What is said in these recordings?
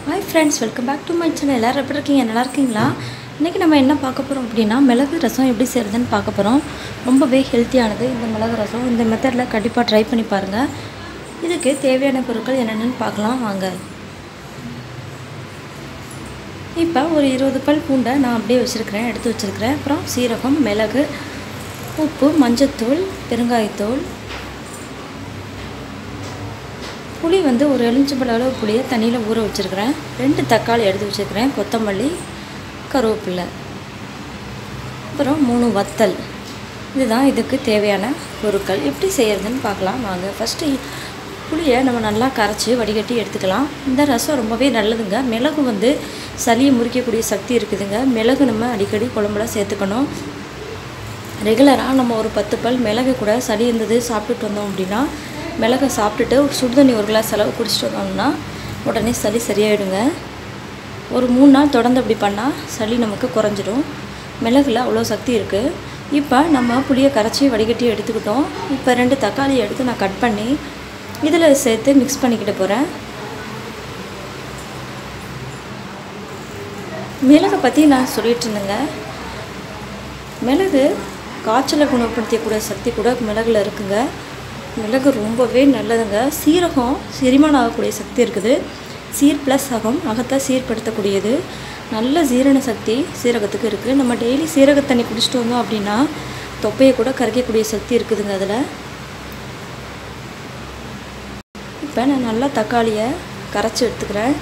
hi friends welcome back to my channel எல்லோரும் எப்படி இருக்கீங்க நல்லா இருக்கீங்களா இன்றைக்கி நம்ம என்ன பார்க்க போகிறோம் அப்படின்னா மிளகு ரசம் எப்படி செய்கிறதுன்னு பார்க்க போகிறோம் ரொம்பவே ஹெல்த்தியானது இந்த மிளகு ரசம் இந்த மெத்தடில் கண்டிப்பாக ட்ரை பண்ணி பாருங்கள் இதுக்கு தேவையான பொருட்கள் என்னென்னு பார்க்கலாம் வாங்க இப்போ ஒரு இருபது பல் பூண்டை நான் அப்படியே வச்சுருக்கிறேன் எடுத்து வச்சுருக்கிறேன் அப்புறம் சீரகம் மிளகு உப்பு மஞ்சத்தூள் பெருங்காயத்தூள் புளி வந்து ஒரு எலுமிச்சம்பழ அளவு புளியை தண்ணியில் ஊற வச்சுருக்கிறேன் ரெண்டு தக்காளி எடுத்து வச்சுருக்கிறேன் கொத்தமல்லி கருவேப்பிலை அப்புறம் மூணு வத்தல் இதுதான் இதுக்கு தேவையான பொருட்கள் எப்படி செய்கிறதுன்னு பார்க்கலாம் வாங்க ஃபஸ்ட்டு புளியை நம்ம நல்லா கரைச்சி வடிகட்டி எடுத்துக்கலாம் இந்த ரசம் ரொம்பவே நல்லதுங்க மிளகு வந்து சளியை முறிக்கக்கூடிய சக்தி இருக்குதுங்க மிளகு நம்ம அடிக்கடி குழம்புல சேர்த்துக்கணும் ரெகுலராக நம்ம ஒரு பத்து பல் மிளகு கூட சளி இருந்தது சாப்பிட்டுட்டு வந்தோம் அப்படின்னா மிளகை சாப்பிட்டுட்டு ஒரு சுடுதண்ணி ஒரு கிளாஸ் அளவு குடிச்சிட்டு வந்தோம்னா உடனே சளி சரியாயிடுங்க ஒரு மூணு நாள் தொடர்ந்து அப்படி பண்ணால் சளி நமக்கு குறைஞ்சிடும் மிளகுல அவ்வளோ சக்தி இருக்குது இப்போ நம்ம புளியை கரைச்சி வடிகட்டி எடுத்துக்கிட்டோம் இப்போ ரெண்டு தக்காளி எடுத்து நான் கட் பண்ணி இதில் சேர்த்து மிக்ஸ் பண்ணிக்கிட்டு போகிறேன் மிளகை பற்றி நான் சொல்லிட்டு இருந்தேங்க மிளகு காய்ச்சலை குணப்படுத்தக்கூடிய சக்தி கூட மிளகுல இருக்குங்க மிளகு ரொம்பவே நல்லதுங்க சீரகம் செரிமானம் ஆகக்கூடிய சக்தி இருக்குது சீர் ப்ளஸ் அகம் அகத்தை சீர்படுத்தக்கூடியது நல்ல ஜீரண சக்தி சீரகத்துக்கு இருக்குது நம்ம டெய்லி சீரக தண்ணி குடிச்சிட்டு வந்தோம் அப்படின்னா தொப்பையை கூட கரைக்கக்கூடிய சக்தி இருக்குதுங்க அதில் இப்போ நான் நல்லா தக்காளியை கரைச்சி எடுத்துக்கிறேன்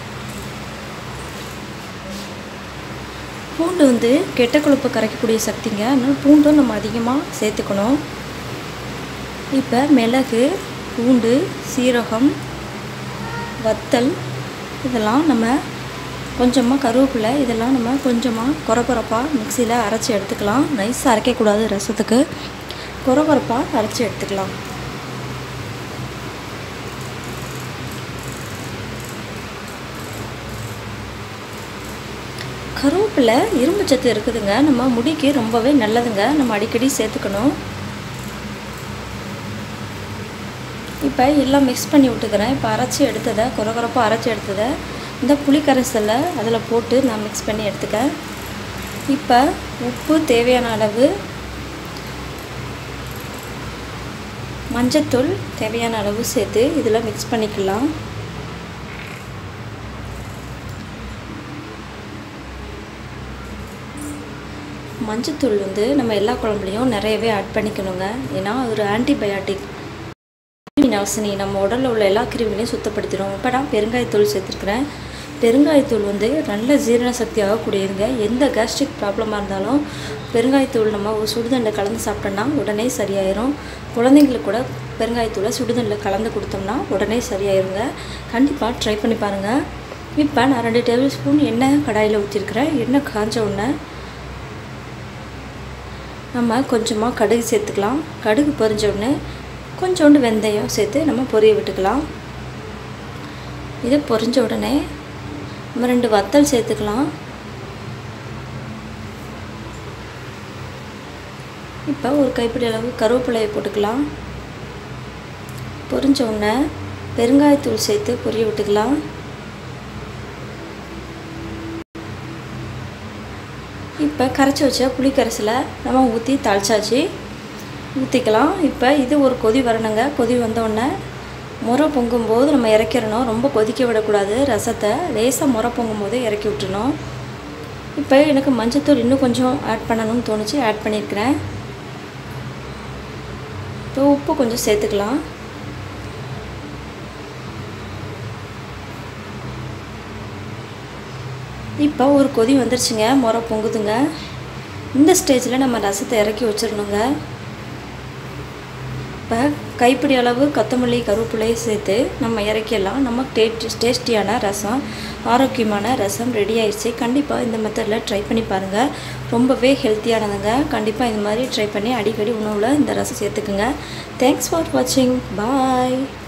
பூண்டு வந்து கெட்ட கொழுப்பை கரைக்கக்கூடிய சக்திங்க அதனால் பூண்டும் நம்ம அதிகமாக சேர்த்துக்கணும் இப்போ மிளகு பூண்டு சீரகம் வத்தல் இதெல்லாம் நம்ம கொஞ்சமாக கருவேப்பிலை இதெல்லாம் நம்ம கொஞ்சமாக குறக்குறப்பாக மிக்சியில் அரைச்சி எடுத்துக்கலாம் நைஸாக அரைக்கக்கூடாது ரசத்துக்கு குறக்குறப்பாக அரைச்சி எடுத்துக்கலாம் கருவேப்பிலை இரும்பு சத்து இருக்குதுங்க நம்ம முடிக்கு ரொம்பவே நல்லதுங்க நம்ம அடிக்கடி சேர்த்துக்கணும் இப்போ எல்லாம் மிக்ஸ் பண்ணி விட்டுக்கிறேன் இப்போ அரைச்சி எடுத்ததை குறகுறப்பாக அரைச்சி எடுத்ததை இந்த புளி கரைசலை அதில் போட்டு நான் மிக்ஸ் பண்ணி எடுத்துக்கேன் இப்போ உப்பு தேவையான அளவு மஞ்சத்தூள் தேவையான அளவு சேர்த்து இதில் மிக்ஸ் பண்ணிக்கலாம் மஞ்சத்தூள் வந்து நம்ம எல்லா குழம்புலையும் நிறையவே ஆட் பண்ணிக்கணுங்க ஏன்னா அது ஒரு ஆன்டிபயாட்டிக் கிருமி நாசினி நம்ம உடலில் உள்ள எல்லா கிருமிகளையும் சுத்தப்படுத்திடும் இப்போ நான் பெருங்காயத்தூள் சேர்த்துருக்குறேன் பெருங்காயத்தூள் வந்து நல்ல ஜீரண சக்தி ஆகக்கூடியதுங்க எந்த கேஸ்ட்ரிக் ப்ராப்ளமாக இருந்தாலும் பெருங்காயத்தூள் நம்ம ஒரு சுடுதண்ணில் கலந்து சாப்பிட்டோம்னா உடனே சரியாயிரும் குழந்தைங்களுக்கு கூட பெருங்காயத்தூளை சுடுதண்ணில் கலந்து கொடுத்தோம்னா உடனே சரியாயிருங்க கண்டிப்பாக ட்ரை பண்ணி பாருங்கள் இப்போ நான் ரெண்டு டேபிள் ஸ்பூன் எண்ணெய் கடாயில் ஊற்றிருக்கிறேன் எண்ணெய் காஞ்ச உடனே நம்ம கொஞ்சமாக கடுகு சேர்த்துக்கலாம் கடுகு பொரிஞ்ச உடனே கொஞ்சோண்டு வெந்தயம் சேர்த்து நம்ம பொரிய விட்டுக்கலாம் இதை பொரிஞ்ச உடனே நம்ம ரெண்டு வத்தல் சேர்த்துக்கலாம் இப்போ ஒரு கைப்பிடி அளவு கருவேப்பிலையை போட்டுக்கலாம் பொரிஞ்ச உடனே பெருங்காயத்தூள் சேர்த்து பொரிய விட்டுக்கலாம் இப்போ கரைச்சி வச்ச புளி கரைசலை நம்ம ஊற்றி தாளிச்சாச்சு ஊற்றிக்கலாம் இப்போ இது ஒரு கொதி வரணுங்க கொதி வந்தோடனே முறை பொங்கும்போது நம்ம இறக்கிடணும் ரொம்ப கொதிக்க விடக்கூடாது ரசத்தை லேசாக முறை பொங்கும் போது இறக்கி விட்டுணும் இப்போ எனக்கு மஞ்சத்தூள் இன்னும் கொஞ்சம் ஆட் பண்ணணும்னு தோணுச்சு ஆட் பண்ணியிருக்கிறேன் இப்போ உப்பு கொஞ்சம் சேர்த்துக்கலாம் இப்போ ஒரு கொதி வந்துருச்சுங்க முறை பொங்குதுங்க இந்த ஸ்டேஜில் நம்ம ரசத்தை இறக்கி வச்சிடணுங்க இப்போ கைப்பிடி அளவு கொத்தமல்லி கருவேப்பிலையை சேர்த்து நம்ம இறக்கிடலாம் நமக்கு டேஸ்ட் டேஸ்டியான ரசம் ஆரோக்கியமான ரசம் ரெடி ஆயிடுச்சு கண்டிப்பாக இந்த மெத்தடில் ட்ரை பண்ணி பாருங்கள் ரொம்பவே ஹெல்த்தியானதுங்க கண்டிப்பாக இந்த மாதிரி ட்ரை பண்ணி அடிக்கடி உணவில் இந்த ரசம் சேர்த்துக்குங்க தேங்க்ஸ் ஃபார் வாட்சிங் பாய்